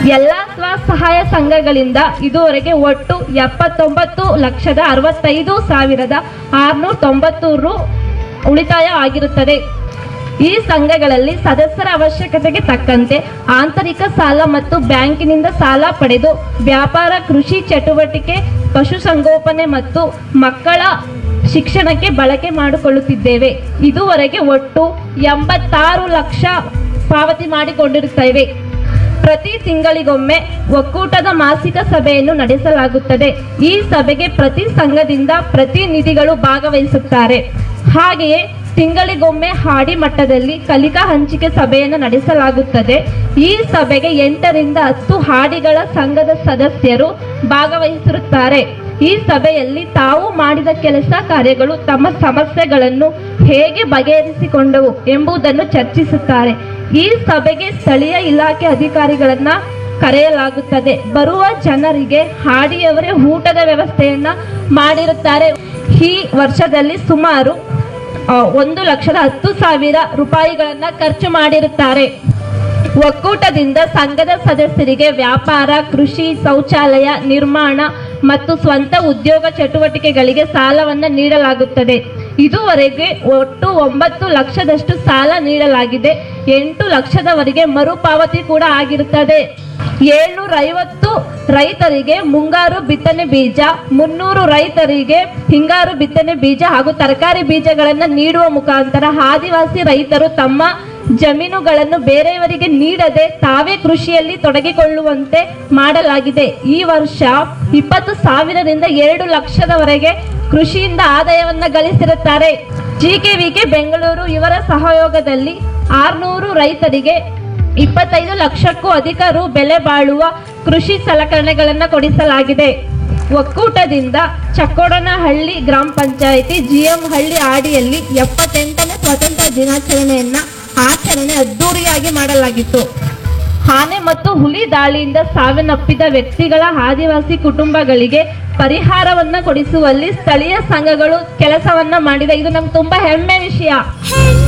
ಎಲ್ಲ ಸ್ವಸಹಾಯ ಸಂಘಗಳಿಂದ ಇದುವರೆಗೆ ಒಟ್ಟು ಎಪ್ಪತ್ತೊಂಬತ್ತು ಲಕ್ಷದ ಅರವತ್ತೈದು ಸಾವಿರದ ಆರುನೂರ ತೊಂಬತ್ತು ರು ಉಳಿತಾಯ ಆಗಿರುತ್ತದೆ ಈ ಸಂಘಗಳಲ್ಲಿ ಸದಸ್ಯರ ಅವಶ್ಯಕತೆಗೆ ತಕ್ಕಂತೆ ಆಂತರಿಕ ಸಾಲ ಮತ್ತು ಬ್ಯಾಂಕಿನಿಂದ ಸಾಲ ಪಡೆದು ವ್ಯಾಪಾರ ಕೃಷಿ ಚಟುವಟಿಕೆ ಪಶುಸಂಗೋಪನೆ ಮತ್ತು ಮಕ್ಕಳ ಶಿಕ್ಷಣಕ್ಕೆ ಬಳಕೆ ಮಾಡಿಕೊಳ್ಳುತ್ತಿದ್ದೇವೆ ಇದುವರೆಗೆ ಒಟ್ಟು ಎಂಬತ್ತಾರು ಲಕ್ಷ ಪಾವತಿ ಮಾಡಿಕೊಂಡಿರುತ್ತೇವೆ ಪ್ರತಿ ತಿಂಗಳಿಗೊಮ್ಮೆ ಒಕ್ಕೂಟದ ಮಾಸಿಕ ಸಭೆಯನ್ನು ನಡೆಸಲಾಗುತ್ತದೆ ಈ ಸಭೆಗೆ ಪ್ರತಿ ಸಂಘದಿಂದ ಪ್ರತಿನಿಧಿಗಳು ಭಾಗವಹಿಸುತ್ತಾರೆ ಹಾಗೆಯೇ ತಿಂಗಳಿಗೊಮ್ಮೆ ಹಾಡಿ ಮಟ್ಟದಲ್ಲಿ ಕಲಿಕಾ ಹಂಚಿಕೆ ಸಭೆಯನ್ನು ನಡೆಸಲಾಗುತ್ತದೆ ಈ ಸಭೆಗೆ ಎಂಟರಿಂದ ಹತ್ತು ಹಾಡಿಗಳ ಸಂಘದ ಸದಸ್ಯರು ಭಾಗವಹಿಸಿರುತ್ತಾರೆ ಈ ಸಭೆಯಲ್ಲಿ ತಾವು ಮಾಡಿದ ಕೆಲಸ ಕಾರ್ಯಗಳು ತಮ್ಮ ಸಮಸ್ಯೆಗಳನ್ನು ಹೇಗೆ ಬಗೆಹರಿಸಿಕೊಂಡವು ಎಂಬುದನ್ನು ಚರ್ಚಿಸುತ್ತಾರೆ ಈ ಸಭೆಗೆ ಸ್ಥಳೀಯ ಇಲಾಖೆ ಅಧಿಕಾರಿಗಳನ್ನ ಕರೆಯಲಾಗುತ್ತದೆ ಬರುವ ಜನರಿಗೆ ಹಾಡಿಯವರೇ ಊಟದ ವ್ಯವಸ್ಥೆಯನ್ನ ಮಾಡಿರುತ್ತಾರೆ ಈ ವರ್ಷದಲ್ಲಿ ಸುಮಾರು ಆ, ಒಂದು ಲಕ್ಷದ ಹತ್ತು ಸಾವಿರ ರೂಪಾಯಿಗಳನ್ನ ಖರ್ಚು ಮಾಡಿರುತ್ತಾರೆ ಒಕ್ಕೂಟದಿಂದ ಸಂಘದ ಸದಸ್ಯರಿಗೆ ವ್ಯಾಪಾರ ಕೃಷಿ ಶೌಚಾಲಯ ನಿರ್ಮಾಣ ಮತ್ತು ಸ್ವಂತ ಉದ್ಯೋಗ ಚಟುವಟಿಕೆಗಳಿಗೆ ಸಾಲವನ್ನ ನೀಡಲಾಗುತ್ತದೆ ಇದುವರೆಗೆ ಒಟ್ಟು ಒಂಬತ್ತು ಲಕ್ಷದಷ್ಟು ಸಾಲ ನೀಡಲಾಗಿದೆ ಎಂಟು ಲಕ್ಷದವರೆಗೆ ಮರುಪಾವತಿ ಕೂಡ ಆಗಿರುತ್ತದೆ ಏಳ್ನೂರ ಐವತ್ತು ರೈತರಿಗೆ ಮುಂಗಾರು ಬಿತ್ತನೆ ಬೀಜ ಮುನ್ನೂರು ರೈತರಿಗೆ ಹಿಂಗಾರು ಬಿತ್ತನೆ ಬೀಜ ಹಾಗೂ ತರಕಾರಿ ಬೀಜಗಳನ್ನು ನೀಡುವ ಮುಖಾಂತರ ಆದಿವಾಸಿ ರೈತರು ತಮ್ಮ ಜಮೀನುಗಳನ್ನು ಬೇರೆಯವರಿಗೆ ನೀಡದೆ ತಾವೇ ಕೃಷಿಯಲ್ಲಿ ತೊಡಗಿಕೊಳ್ಳುವಂತೆ ಮಾಡಲಾಗಿದೆ ಈ ವರ್ಷ ಇಪ್ಪತ್ತು ಸಾವಿರದಿಂದ ಎರಡು ಲಕ್ಷದವರೆಗೆ ಕೃಷಿಯಿಂದ ಆದಾಯವನ್ನ ಗಳಿಸಿರುತ್ತಾರೆ ಜಿಕೆವಿಕೆ ಬೆಂಗಳೂರು ಇವರ ಸಹಯೋಗದಲ್ಲಿ ಆರ್ನೂರು ರೈತರಿಗೆ ಇಪ್ಪತ್ತೈದು ಲಕ್ಷಕ್ಕೂ ಅಧಿಕ ರು ಬೆಲೆ ಬಾಳುವ ಕೃಷಿ ಸಲಕರಣೆಗಳನ್ನು ಕೊಡಿಸಲಾಗಿದೆ ಒಕ್ಕೂಟದಿಂದ ಚಕ್ಕೋಡನಹಳ್ಳಿ ಗ್ರಾಮ ಪಂಚಾಯಿತಿ ಜಿಎಂ ಹಳ್ಳಿ ಆಡಿಯಲ್ಲಿ ಎಪ್ಪತ್ತೆಂಟನೇ ಸ್ವಾತಂತ್ರ್ಯ ದಿನಾಚರಣೆಯನ್ನ ಆಚರಣೆ ಅದ್ದೂರಿಯಾಗಿ ಮಾಡಲಾಗಿತ್ತು ಆನೆ ಮತ್ತು ಹುಲಿ ದಾಳಿಯಿಂದ ಸಾವನ್ನಪ್ಪಿದ ವ್ಯಕ್ತಿಗಳ ಆದಿವಾಸಿ ಕುಟುಂಬಗಳಿಗೆ ಪರಿಹಾರವನ್ನ ಕೊಡಿಸುವಲ್ಲಿ ಸ್ಥಳೀಯ ಸಂಘಗಳು ಕೆಲಸವನ್ನ ಮಾಡಿದೆ ಇದು ನಮ್ಗೆ ತುಂಬಾ ಹೆಮ್ಮೆ ವಿಷಯ ಹೆಣ್ಣು